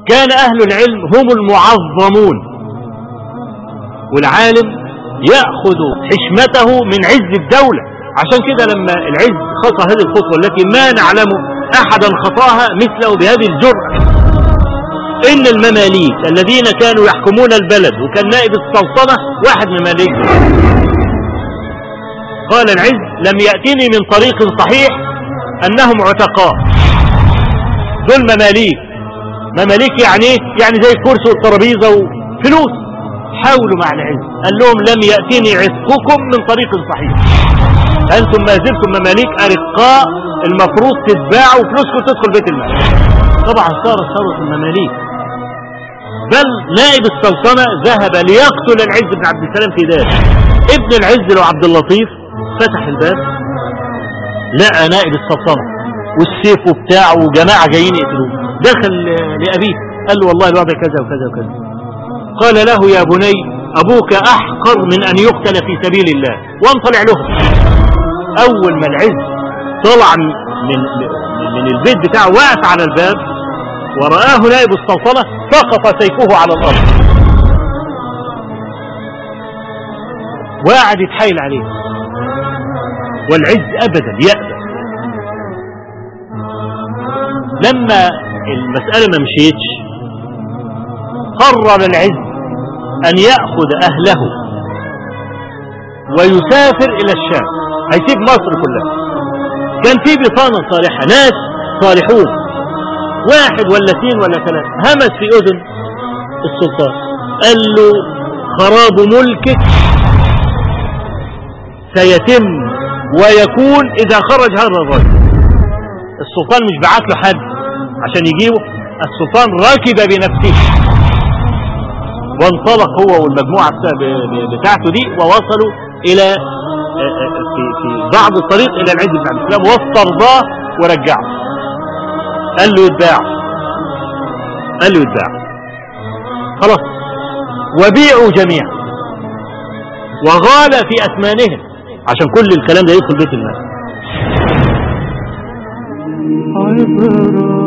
كان أهل العلم هم المعظمون والعالم يأخذ حشمته من عز الدولة عشان كده لما العز خطى هذه الخطوة التي ما نعلم أحدا خطاها مثله بهذه الجرأة إن المماليك الذين كانوا يحكمون البلد وكان نائب السلطنة واحد من مماليك قال العز لم يأتني من طريق صحيح أنهم عتقاء دول مماليك مماليك يعني ايه؟ يعني زي الكرسي والترابيزة وفلوس حاولوا مع العز قال لهم لم يأتني عتقكم من طريق صحيح أنتم ما زلتم مماليك أرقاء المفروض تتباعوا وفلوسكم تدخل بيت المال طبعا صارت ثروة المماليك بل نائب السلطنة ذهب ليقتل العز بن عبد السلام في ذلك ابن العز لو عبد اللطيف فتح الباب لقى نائب السلطنة والسيف وبتاعه وجماعة جايين يقتلوه دخل لأبيه قال له والله الوضع كذا وكذا وكذا قال له يا بني أبوك أحقر من أن يقتل في سبيل الله وانطلع له أول ما العز طلع من, من البيت بتاعه وقف على الباب ورآه نائب السلطنة سقط سيفه على الأرض وقعد يتحايل عليه والعز أبدا يأبى لما المسألة ما مشيتش قرر العز أن يأخذ أهله ويسافر إلى الشام هيسيب مصر كلها كان في بطانة صالحة ناس صالحون واحد ولا اثنين ولا ثلاثة همس في أذن السلطان قال له خراب ملكك سيتم ويكون إذا خرج هذا الرجل السلطان مش بعت له حد عشان يجيبه السلطان ركب بنفسه وانطلق هو والمجموعة بتاعته دي ووصلوا إلى في في بعض الطريق إلى العز بن عبد السلام واسترضاه ورجعه قال له يتباع قال له يتباع خلاص وبيعوا جميعا وغال في أثمانهم عشان كل الكلام ده يدخل بيت المال